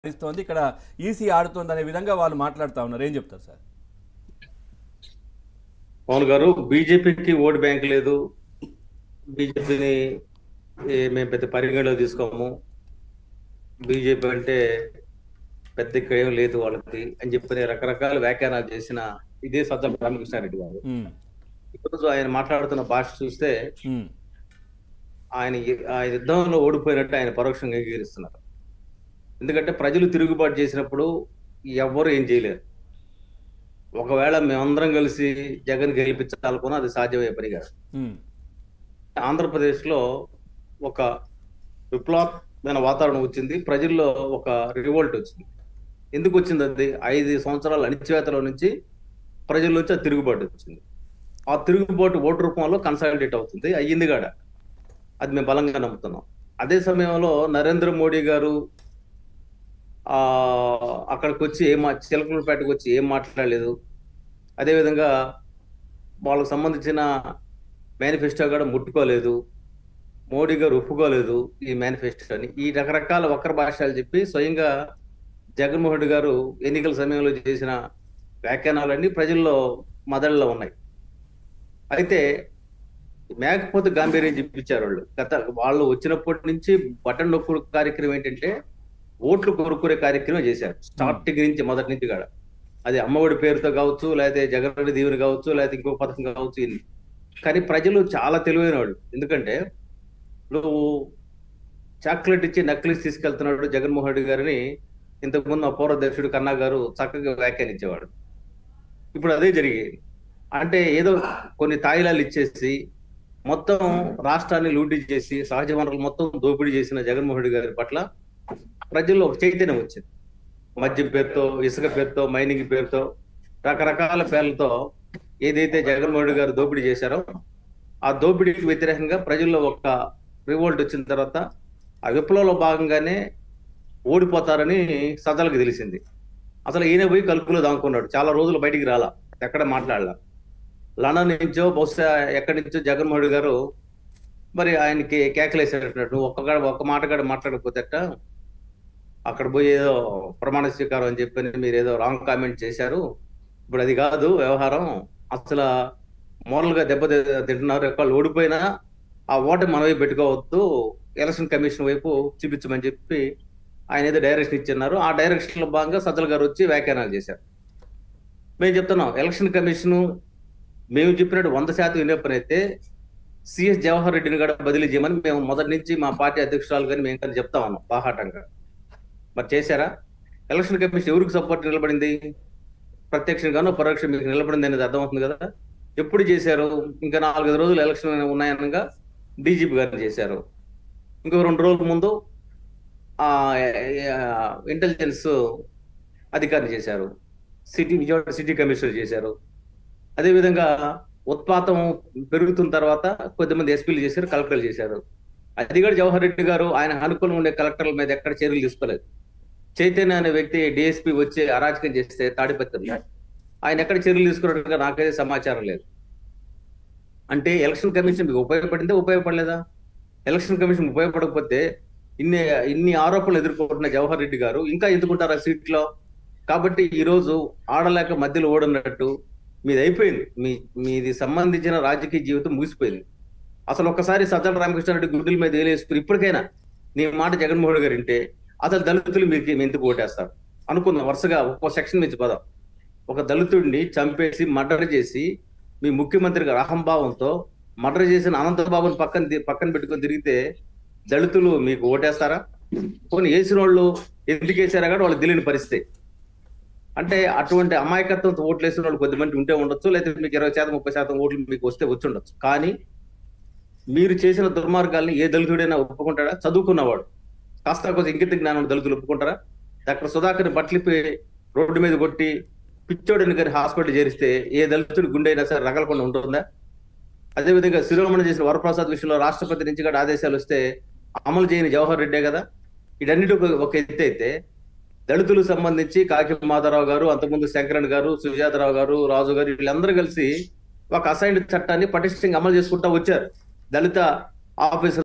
ఇస్తోంది ఇక్కడ ఈసీ ఆడుతోంది అనే విధంగా వాళ్ళు మాట్లాడుతా ఉన్నారు ఏం చెప్తారు సార్ పవన్ గారు బీజేపీకి ఓటు బ్యాంక్ లేదు బీజేపీని మేము పెద్ద పరిగణలో తీసుకోము బీజేపీ అంటే పెద్ద ఇక్కడ ఏం లేదు వాళ్ళకి అని చెప్పి రకరకాల వ్యాఖ్యానాలు చేసిన ఇదే సజ్జల రామకృష్ణారెడ్డి గారు ఉమ్, ఈరోజు ఆయన మాట్లాడుతున్న భాష చూస్తే ఉమ్, ఆయన ఆ యుద్ధంలో ఓడిపోయినట్టు ఆయన పరోక్షంగా అంగీకరిస్తున్నారు ఎందుకంటే ప్రజలు తిరుగుబాటు చేసినప్పుడు ఎవ్వరు ఏం చేయలేరు ఒకవేళ మేమందరం కలిసి జగన్ గెలిపించాలనుకున్నా అది సాధ్యమయ్యే పని కాదు ఉమ్, ఆంధ్రప్రదేశ్ లో ఒక విప్లవాత్మైన వాతావరణం వచ్చింది ప్రజల్లో ఒక రివోల్ట్ వచ్చింది ఎందుకు వచ్చింది అది ఐదు సంవత్సరాల అణిచివేతలో నుంచి ప్రజల నుంచి ఆ తిరుగుబాటు వచ్చింది ఆ తిరుగుబాటు ఓటు రూపంలో కన్సాలిడేట్ అవుతుంది అయ్యింది కాడ అది మేము బలంగా నమ్ముతున్నాం అదే సమయంలో నరేంద్ర మోడీ గారు ఆ అక్కడికి వచ్చి ఏం మా- చిలకలపేటకు వచ్చి ఏం మాట్లాడలేదు అదేవిధంగా వాళ్ళకు సంబంధించిన మేనిఫెస్టో కూడా ముట్టుకోలేదు మోడీ గారు ఒప్పుకోలేదు ఈ మేనిఫెస్టోని ఈ రకరకాల వక్ర భాషలు చెప్పి స్వయంగా జగన్మోహన్ రెడ్డి గారు ఎన్నికల సమయంలో చేసిన వ్యాఖ్యానాలన్నీ ప్రజల్లో మదళ్ళలో ఉన్నాయి అయితే మేకపోతే గాంభీర్యం చూపించారు వాళ్ళు గత వాళ్ళు వచ్చినప్పటి నుంచి బటన్ నొక్కుడు కార్యక్రమం ఏంటంటే ఓట్లు కొనుక్కునే కార్యక్రమం చేశారు స్టార్టింగ్ నుంచి మొదటి నుంచి కూడా అది అమ్మఒడి పేరుతో కావచ్చు లేకపోతే జగన్ రెడ్డి దీవెన కావచ్చు లేకపోతే ఇంకో పథకం కావచ్చు ఇన్ని కానీ ప్రజలు చాలా తెలివైన వాళ్ళు ఎందుకంటే నువ్వు చాక్లెట్ ఇచ్చి నక్లీస్ తీసుకెళ్తున్నాడు జగన్మోహన్ రెడ్డి గారిని ఇంతకుముందు మా పౌర అధ్యక్షుడు కన్నా గారు చక్కగా వ్యాఖ్యానించేవాడు ఇప్పుడు అదే జరిగేది అంటే ఏదో కొన్ని తాయిలాలు ఇచ్చేసి మొత్తం రాష్ట్రాన్ని లూటీ చేసి సహజ వనరులు మొత్తం దోపిడీ చేసిన జగన్మోహన్ రెడ్డి గారి పట్ల ప్రజల్లో ఒక చైతన్యం వచ్చింది మద్యం పేరుతో ఇసుక పేరుతో మైనింగ్ పేరుతో రకరకాల పేర్లతో ఏదైతే జగన్మోహన్ రెడ్డి గారు దోపిడీ చేశారో ఆ దోపిడీకి వ్యతిరేకంగా ప్రజల్లో ఒక రివోల్ట్ వచ్చిన తర్వాత ఆ విప్లవంలో భాగంగానే ఓడిపోతారని సజ్జలకు తెలిసింది అసలు ఈయన పోయి కలుపులో దాముకున్నాడు చాలా రోజులు బయటికి రాలా ఎక్కడ మాట్లాడలా లండన్ నుంచో బహుశా ఎక్కడి నుంచో జగన్మోహన్ రెడ్డి గారు మరి ఆయనకి కేకలేసేటట్టు ఒక్క ఒక్క మాట కూడా మాట్లాడకపోతేట అక్కడ పోయి ఏదో ప్రమాణ స్వీకారం అని చెప్పి మీరు ఏదో రాంగ్ కామెంట్ చేశారు ఇప్పుడు అది కాదు వ్యవహారం అసలు మోరల్ గా దెబ్బ తి- తింటున్నారు ఒకళ్ళు ఓడిపోయినా ఆ ఓటు మనమే పెట్టుకోవద్దు ఎలక్షన్ కమిషన్ వైపు చూపించమని చెప్పి ఆయన ఏదో డైరెక్షన్ ఇచ్చిన్నారు ఆ డైరెక్షన్ లో భాగంగా సజ్జల గారు వచ్చి వ్యాఖ్యానాలు చేశారు మేము చెప్తున్నాం ఎలక్షన్ కమిషన్ మేము చెప్పినట్టు వంద శాతం వినే పని అయితే సిఎస్ జవహర్ రెడ్డిని కూడా బదిలీ చేయమని మేము మొదటి నుంచి మా పార్టీ అధ్యక్షురాలు కానీ మేము కానీ చెప్తా ఉన్నాం బాహాటంగా మరి చేశారా ఎలక్షన్ కమిషన్ ఎవరికి సపోర్ట్ నిలబడింది ప్రత్యక్షంగానో పరోక్షం మీకు నిలబడింది అనేది అర్థమవుతుంది కదా ఎప్పుడు చేశారు ఇంకా నాలుగైదు రోజులు ఎలక్షన్ ఉన్నాయనగా డీజీపీ గారు చేశారు ఇంకో రెండు రోజుల ముందు ఆ ఇంటెలిజెన్స్ అధికారిని చేశారు సిటీ విజయవాడ సిటీ కమిషనర్ చేశారు అదేవిధంగా ఉత్పాతం పెరుగుతున్న తర్వాత కొద్దిమంది ఎస్పీలు చేశారు కలెక్టర్లు చేశారు అది కూడా జవహర్ రెడ్డి గారు ఆయన అనుకూలంగా ఉండే కలెక్టర్ల మీద ఎక్కడ చర్యలు తీసుకోలేదు చైతన్య అనే వ్యక్తి డిఎస్పీ వచ్చి అరాచకం చేస్తే తాడిపత్రి ఆయన ఎక్కడ చర్యలు తీసుకున్నట్టుగా నాకైతే సమాచారం లేదు అంటే ఎలక్షన్ కమిషన్ మీకు ఉపయోగపడిందే ఉపయోగపడలేదా ఎలక్షన్ కమిషన్ ఉపయోగపడకపోతే ఇన్ని ఇన్ని ఆరోపణలు ఎదుర్కొంటున్న జవహర్ రెడ్డి గారు ఇంకా ఎందుకుంటారు ఆ సీట్ లో కాబట్టి ఈ రోజు ఆడలేక మధ్యలో ఓడన్నట్టు మీది అయిపోయింది మీ మీది సంబంధించిన రాజకీయ జీవితం ముగిసిపోయింది అసలు ఒక్కసారి సజ్జల రామకృష్ణారెడ్డి గుడ్డుల మీద వేలేసుకుని ఇప్పటికైనా నీ మాట జగన్మోహన్ రెడ్డి గారు వింటే అసలు దళితులు మీకు ఎందుకు ఓటేస్తారు అనుకుందాం వరుసగా ఒక్కో సెక్షన్ నుంచి పదం ఒక దళితుడిని చంపేసి మర్డర్ చేసి మీ ముఖ్యమంత్రి గారు అహంభావంతో మర్డర్ చేసిన అనంతబాబుని పక్కన తి- పక్కన పెట్టుకొని తిరిగితే దళితులు మీకు ఓటేస్తారా కొన్ని వేసిన వాళ్ళు ఎందుకు వేసారా కూడా వాళ్ళకి తెలియని పరిస్థితి అంటే అటువంటి అమాయకత్వంతో ఓట్లు వేసిన వాళ్ళు కొద్దిమంది ఉంటే ఉండొచ్చు లేకపోతే మీకు ఇరవై శాతం ముప్పై శాతం ఓట్లు మీకు వస్తే వచ్చి ఉండొచ్చు కానీ మీరు చేసిన దుర్మార్గాల్ని ఏ దళితుడైనా ఒప్పుకుంటాడా చదువుకున్నవాడు కాస్త కొంచెం ఇంకిత జ్ఞానం దళితులు ఒప్పుకుంటారా డాక్టర్ సుధాకర్ బట్లిపి రోడ్డు మీద కొట్టి పిచ్చోడిని గారి హాస్పిటల్ చేరిస్తే ఏ దళితుడి గుండె అయినా సరే రగలకుండా ఉంటుందా అదేవిధంగా శిరోమణి చేసిన వరప్రసాద్ విషయంలో రాష్ట్రపతి నుంచి కూడా ఆదేశాలు వస్తే అమలు చేయని జవహర్ రెడ్డే కదా వీటన్నిటి ఒక- ఒక ఎత్తి అయితే దళితులకు సంబంధించి కాకి మాధవరావు గారు అంతకుముందు శంకరన్ గారు సుజాతరావు గారు రాజు గారు వీళ్ళందరూ కలిసి ఒక అసైన్డ్ చట్టాన్ని పటిష్టంగా అమలు చేసుకుంటా వచ్చారు దళిత ఆఫీసర్